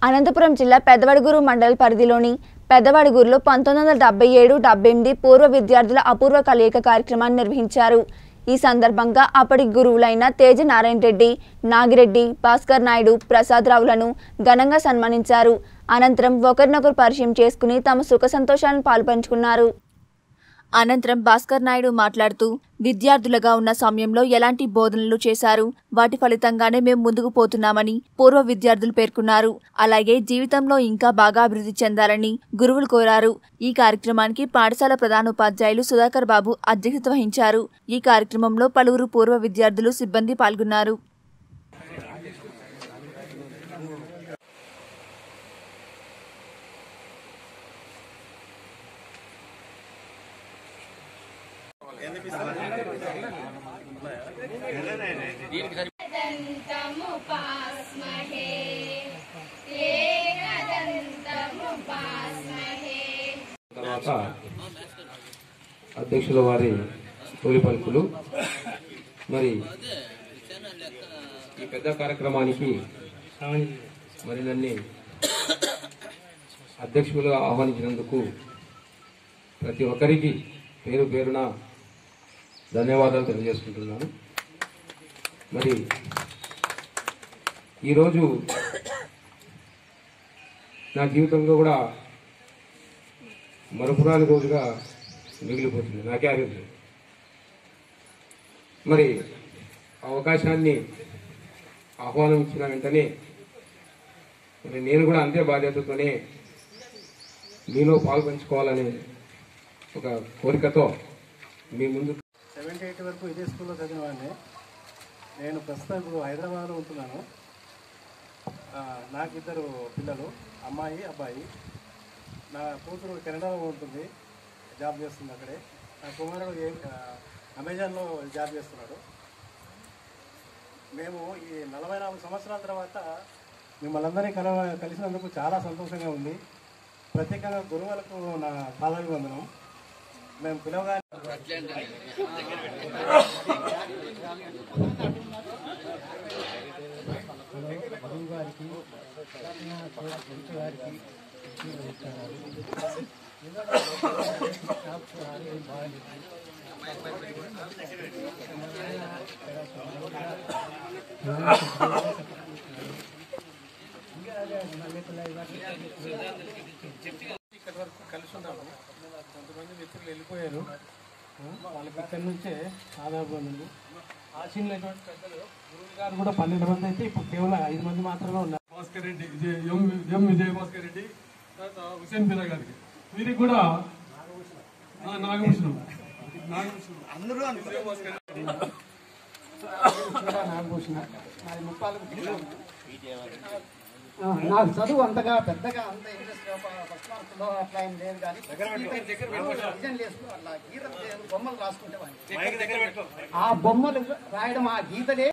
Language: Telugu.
అనంతపురం జిల్లా పెద్దవడుగురు మండల పరిధిలోని పెద్దవడుగురులో పంతొమ్మిది వందల డెబ్బై ఏడు డెబ్బై ఎనిమిది పూర్వ విద్యార్థుల అపూర్వ కలయిక కార్యక్రమాన్ని నిర్వహించారు ఈ సందర్భంగా అప్పటి గురువులైన తేజ నారాయణ రెడ్డి నాగిరెడ్డి భాస్కర్ నాయుడు ప్రసాద్ రావులను ఘనంగా సన్మానించారు అనంతరం ఒకరినొకరు పరిచయం చేసుకుని తమ సుఖ సంతోషాలను పాల్పంచుకున్నారు అనంతరం భాస్కర్ నాయుడు మాట్లాడుతూ విద్యార్థులుగా ఉన్న సమయంలో ఎలాంటి బోధనలు చేశారు వాటి ఫలితంగానే మేము ముందుకు పోతున్నామని పూర్వ విద్యార్థులు పేర్కొన్నారు అలాగే జీవితంలో ఇంకా బాగా అభివృద్ధి చెందాలని గురువులు కోరారు ఈ కార్యక్రమానికి పాఠశాల ప్రధానోపాధ్యాయులు సుధాకర్ బాబు అధ్యక్షత వహించారు ఈ కార్యక్రమంలో పలువురు పూర్వ విద్యార్థులు సిబ్బంది పాల్గొన్నారు తర్వాత అధ్యక్షుల వారి తొలి పలుకులు మరి ఈ పెద్ద కార్యక్రమానికి మరి నన్ను అధ్యక్షులుగా ఆహ్వానించినందుకు ప్రతి ఒక్కరికి పేరు పేరున ధన్యవాదాలు తెలియజేసుకుంటున్నాను మరి ఈరోజు నా జీవితంలో కూడా మరపురాని రోజుగా మిగిలిపోతుంది నాకే అభివృద్ధి మరి అవకాశాన్ని ఆహ్వానం ఇచ్చిన వెంటనే మరి నేను కూడా అంతే బాధ్యతతోనే మీలో పాల్పంచుకోవాలనే ఒక కోరికతో మీ ముందు సెవెంటీ ఎయిట్ వరకు ఇదే స్కూల్లో చదివినవాడిని నేను ప్రస్తుతం ఇప్పుడు హైదరాబాద్లో ఉంటున్నాను ఆ, నాకు ఇద్దరు పిల్లలు అమ్మాయి అబ్బాయి నా కూతురు కెనడాలో ఉంటుంది జాబ్ చేస్తుంది అక్కడే నా కుమారుడు ఏ ఆ, అమెజాన్లో జాబ్ చేస్తున్నాడు మేము ఈ నలభై నాలుగు సంవత్సరాల తర్వాత మిమ్మల్ని అందరినీ కల కలిసినందుకు చాలా సంతోషంగా ఉంది ప్రత్యేకంగా గురువులకు నా పాదాభివందనం మేము పిలవగానే ఇక్కడి వరకు కలిసి ఉన్నాము కొంతమంది మిత్రులు వెళ్ళిపోయారు ఆ, వాళ్ళకి ఇక్కడి నుంచే దాదాపు మంది ఆశీనులైనటువంటి పెద్దలు గురువు గారు కూడా పన్నెండు మంది అయితే ఇప్పుడు కేవలం ఐదు మంది మాత్రమే ఉన్నారు భాస్కర్ రెడ్డి విజయ్ ఎం ఎం విజయ భాస్కర్ రెడ్డి తర్వాత హుసేన్ బిరా గారికి వీరికి కూడా ఆ, నాగభూషణం నాగభూషణం అందరూ విజయ భాస్కర్ రెడ్డి. నాగభూషణ నాది ముప్పాలకు పిల్లలు. ఆ, నాకు చదువు అంతగా పెద్దగా అంత ఇంట్రెస్ట్ ఫస్ట్ మార్కులో అట్లా ఏం లేదు కానీ డిజైన్ వేసుకుని అట్లా గీతలు చేయను, బొమ్మలు రాసుకుంటే ఆ బొమ్మలు రాయడం ఆ గీతలే